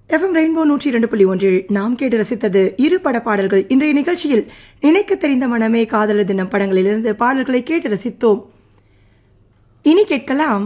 FM rainbow நூற்றி இரண்டு புள்ளி ஒன்றில் நாம் கேட்டு ரசித்தது இரு பட பாடல்கள் இன்றைய நிகழ்ச்சியில் நினைக்க தெரிந்த மனமே காதலர் தினம் படங்களிலிருந்து பாடல்களை கேட்டு ரசித்தோம் இனி கேட்கலாம்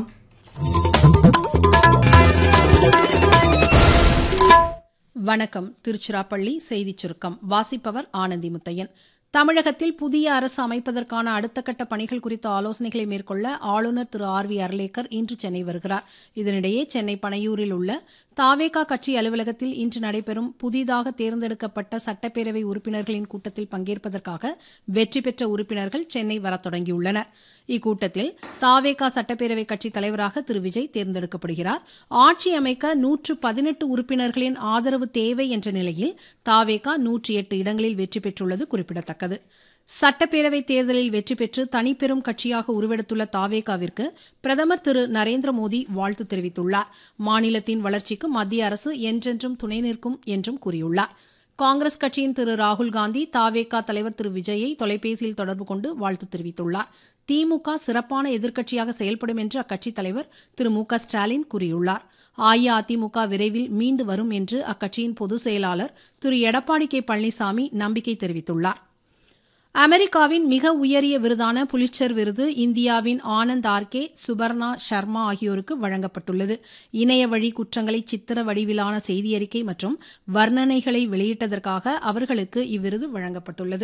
வணக்கம் திருச்சிராப்பள்ளி செய்திச் சுருக்கம் வாசிப்பவர் ஆனந்தி முத்தையன் தமிழகத்தில் புதிய அரசு அமைப்பதற்கான அடுத்த கட்ட பணிகள் குறித்த ஆலோசனைகளை மேற்கொள்ள ஆளுநர் திரு ஆர் வி அர்லேக்கர் இன்று சென்னை வருகிறார் இதனிடையே சென்னை பனையூரில் உள்ள தாவேகா கட்சி அலுவலகத்தில் இன்று நடைபெறும் புதிதாக தேர்ந்தெடுக்கப்பட்ட சட்டப்பேரவை உறுப்பினர்களின் கூட்டத்தில் பங்கேற்பதற்காக வெற்றி பெற்ற உறுப்பினர்கள் சென்னை வரத் தொடங்கியுள்ளனர் இக்கூட்டத்தில் தாவேகா சட்டப்பேரவை கட்சித் தலைவராக திரு விஜய் தேர்ந்தெடுக்கப்படுகிறார் ஆட்சி அமைக்க நூற்று பதினெட்டு உறுப்பினர்களின் ஆதரவு தேவை என்ற நிலையில் தாவேகா நூற்றி எட்டு இடங்களில் வெற்றி பெற்றுள்ளது குறிப்பிடத்தக்கது சட்டப்பேரவைத் தேர்தலில் வெற்றி பெற்று தனிப்பெரும் கட்சியாக உருவெடுத்துள்ள தாவேகாவிற்கு பிரதமர் திரு நரேந்திர மோடி வாழ்த்து தெரிவித்துள்ளார் மாநிலத்தின் வளர்ச்சிக்கு மத்திய அரசு என்றென்றும் துணை நிற்கும் என்றும் கூறியுள்ளார் காங்கிரஸ் கட்சியின் திரு ராகுல் காந்தி தாவேகா தலைவர் திரு விஜயை தொலைபேசியில் தொடர்பு கொண்டு வாழ்த்து தெரிவித்துள்ளார் திமுக சிறப்பான எதிர்க்கட்சியாக செயல்படும் என்று அக்கட்சித் தலைவர் திரு மு க ஸ்டாலின் கூறியுள்ளார் அஇஅதிமுக விரைவில் மீண்டு வரும் என்று அக்கட்சியின் பொதுச் செயலாளர் திரு எடப்பாடி கே பழனிசாமி நம்பிக்கை தெரிவித்துள்ளார் அமெரிக்காவின் மிக உயரிய விருதான புலிட்சர் விருது இந்தியாவின் ஆனந்த் ஆர்கே சுபர்ணா சர்மா ஆகியோருக்கு வழங்கப்பட்டுள்ளது இணைய வழி குற்றங்களை சித்திர வடிவிலான செய்தியறிக்கை மற்றும் வர்ணனைகளை வெளியிட்டதற்காக அவர்களுக்கு இவ்விருது வழங்கப்பட்டுள்ளது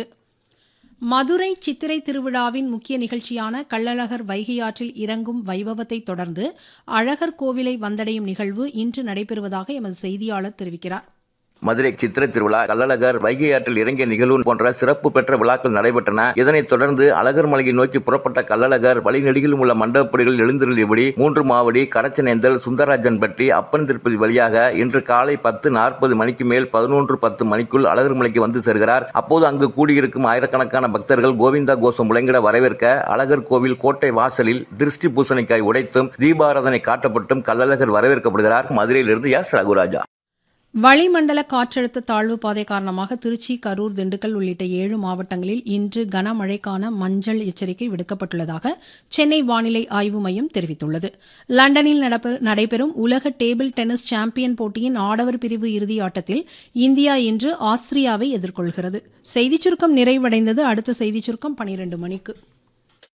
மதுரை சித்திரை திருவிழாவின் முக்கிய நிகழ்ச்சியான கள்ளழகர் வைகையாற்றில் இறங்கும் வைபவத்தை தொடர்ந்து அழகர் கோவிலை வந்தடையும் நிகழ்வு இன்று நடைபெறுவதாக எமது செய்தியாளர் தெரிவிக்கிறார் மதுரை சித்திரை திருவிழா கள்ளழகர் வைகை ஆற்றில் இறங்கிய நிகழ்வு போன்ற சிறப்பு பெற்ற விழாக்கள் நடைபெற்றன இதனைத் தொடர்ந்து அழகர் மலையை நோக்கி புறப்பட்ட கள்ளழகர் வழிநெடுகிலும் உள்ள மண்டபப்படிகள் எழுந்திருளியபடி மூன்று மாவடி கரச்சனேந்தல் சுந்தரராஜன் பற்றி அப்பன் திருப்பதி வழியாக இன்று காலை பத்து நாற்பது மணிக்கு மேல் பதினொன்று பத்து மணிக்குள் அழகர் மலைக்கு வந்து சேர்கிறார் அப்போது அங்கு கூடியிருக்கும் ஆயிரக்கணக்கான பக்தர்கள் கோவிந்தா கோஷம் முழங்கிட வரவேற்க அழகர் கோவில் கோட்டை வாசலில் திருஷ்டி பூசணிக்காய் உடைத்தும் தீபாராதனை காட்டப்பட்டும் கள்ளழகர் வரவேற்கப்படுகிறார் மதுரையிலிருந்து எஸ் ரகுராஜா வளிமண்டல காற்றழுத்த தாழ்வு பாதை காரணமாக திருச்சி கரூர் திண்டுக்கல் உள்ளிட்ட ஏழு மாவட்டங்களில் இன்று கனமழைக்கான மஞ்சள் எச்சரிக்கை விடுக்கப்பட்டுள்ளதாக சென்னை வானிலை ஆய்வு மையம் தெரிவித்துள்ளது லண்டனில் நடைபெறும் உலக டேபிள் டென்னிஸ் சாம்பியன் போட்டியின் ஆடவர் பிரிவு இறுதி ஆட்டத்தில் இந்தியா இன்று ஆஸ்திரியாவை எதிர்கொள்கிறது செய்திச் சுருக்கம் நிறைவடைந்தது அடுத்த செய்திச் சுருக்கம் பனிரெண்டு மணிக்கு